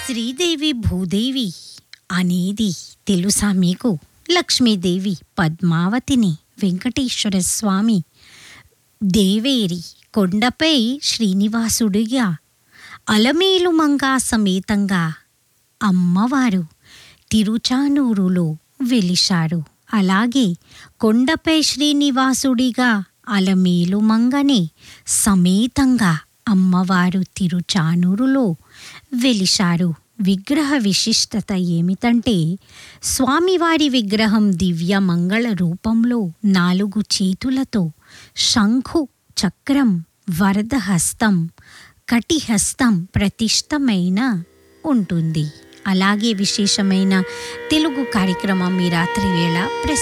శ్రీదేవి భూదేవి అనేది తెలుసా మీకు లక్ష్మీదేవి పద్మావతిని వెంకటేశ్వర స్వామి దేవేరి కొండపై శ్రీనివాసుడిగా అలమేలు మంగా సమేతంగా అమ్మవారు తిరుచానూరులో వెలిశారు అలాగే కొండపై శ్రీనివాసుడిగా అలమేలు మంగనే సమేతంగా అమ్మవారు తిరుచానూరులో వెలిశారు విగ్రహ విశిష్టత ఏమిటంటే స్వామివారి విగ్రహం దివ్య మంగళ రూపంలో నాలుగు చేతులతో శంఖు చక్రం వరదహస్తం కటిహస్తం ప్రతిష్టమైన ఉంటుంది అలాగే విశేషమైన తెలుగు కార్యక్రమం ఈ రాత్రి వేళ ప్రసారం